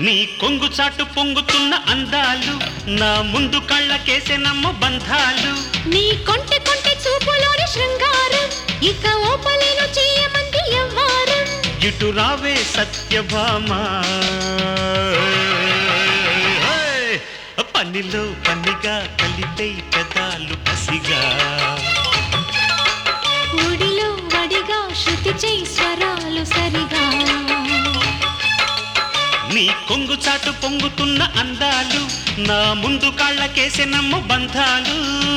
నీ కొంగు చాటు పొంగుతున్న అందాలు నా ముందు కళ్ళకేసే నమ్ము బంధాలు నీ కొంటె కొంటె చూపులోని శృంగారం ఇక ఓపలేను చేయమంది ఎవ్వారం ఇటు రావే సత్యభామ హేయ్! పనిలో పనిగా కలిపే పెదాలు పసిగా ఒడిలో వడిగా శృతి చేయి స్వరాలు సరిగా నీ కొంగు చాటు పొంగుతున్న అందాలు నా ముందు కాళ్ళకేసే నమ్ము బంధాలు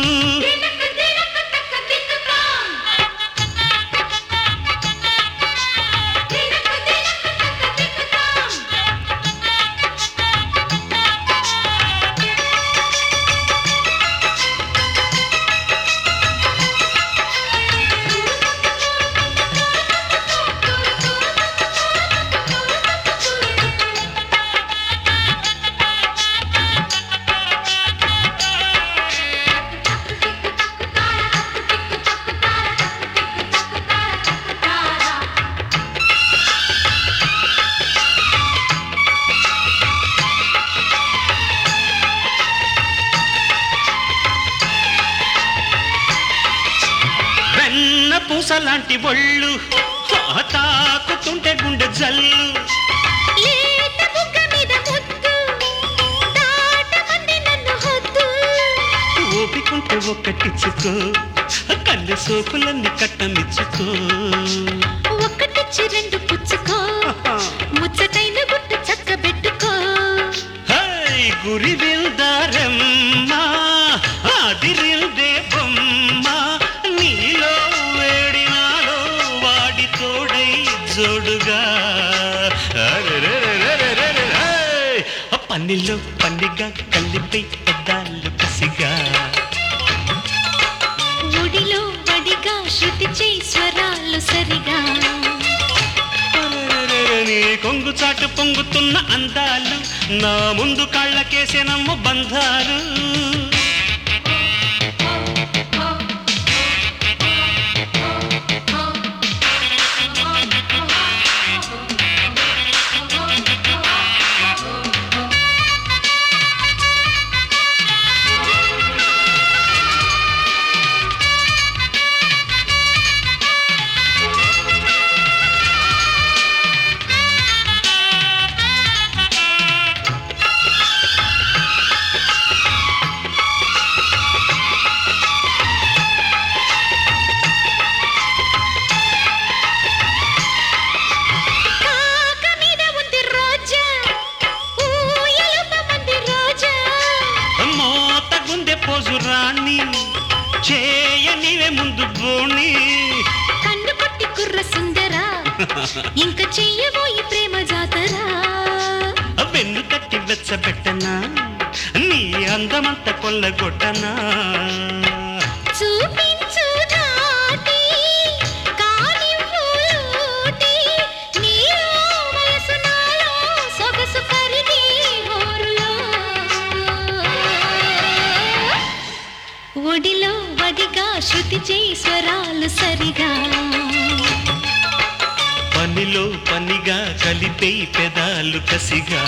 వెన్న పూసలాంటి ఒళ్ళు ఆ తాకుతుంటే గుండె జల్లు లేత బుగ్గ మీద ముద్దు దాటమంది నన్ను హద్దు ఓపికుంటే ఒక్కటిచ్చుకో కళ్ళు సోకులన్నీ కట్టమిచ్చుకో ఒక్కటిచ్చి రెండు పుచ్చుకో ముచ్చటైన గుట్టు చక్కబెట్టుకో హై గురి విల్దారమ్మా ఆదిరిల్దే బొమ్మ నీలో వేడినాలో వాడి తోడై జోడుగా అరెరెరెరెరెరెరె. హై! పన్నిలో పన్నిగా కలిపి పెద్దాళ్ళు కసిగా ఒడిలో వడిగా శృతి చేయి స్వరాలు సరిగా అరెరెరెరె. నీ కొంగు చాటు పొంగుతున్న అందాలు నా ముందు కాళ్ళకేసే నమ్ము బంధాలు కాక మీద ఉంది రోజా ఊయలుపమంది రోజా మోత గుండె పోజు రాణి చేయనివే ముందు బోణి కన్ను కొట్టి కుర్ర సుందరా ఇంక చెయ్యబోయి ప్రేమ జాతరా వెన్ను తట్టి వెచ్చబెట్టనా నీ అందమంత కొల్లగొట్టనా చూపించు నాటి కానివ్వు లోటి నీలో వయసు నాలో సొగసు కరిగి హోరులో ఒడిలో వడిగా శృతి చేయి స్వరాలు సరిగా పనిలో పనిగా కలిపే పెదాలు కసిగా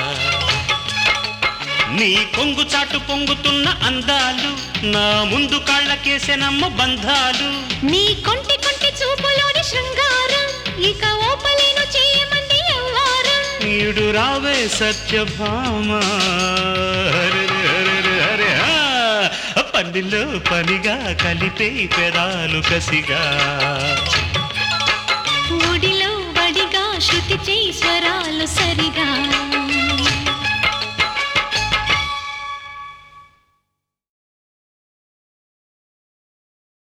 నీ కొంగు చాటు పొంగుతున్న అందాలు నా ముందు కాళ్ళకేసే నమ్మ బంధాలు నీ కొంటి కొంటి చూపులోని శృంగారం ఇక ఓపలేను చేయమంది ఎవ్వారం ఈడు రావే సత్యభామ హరి హరి హరి హా. పనిలో పనిగా కలిపే పెదాలు కసిగా ఒడిలో వడిగా శృతి చేయి స్వరాలు సరిగా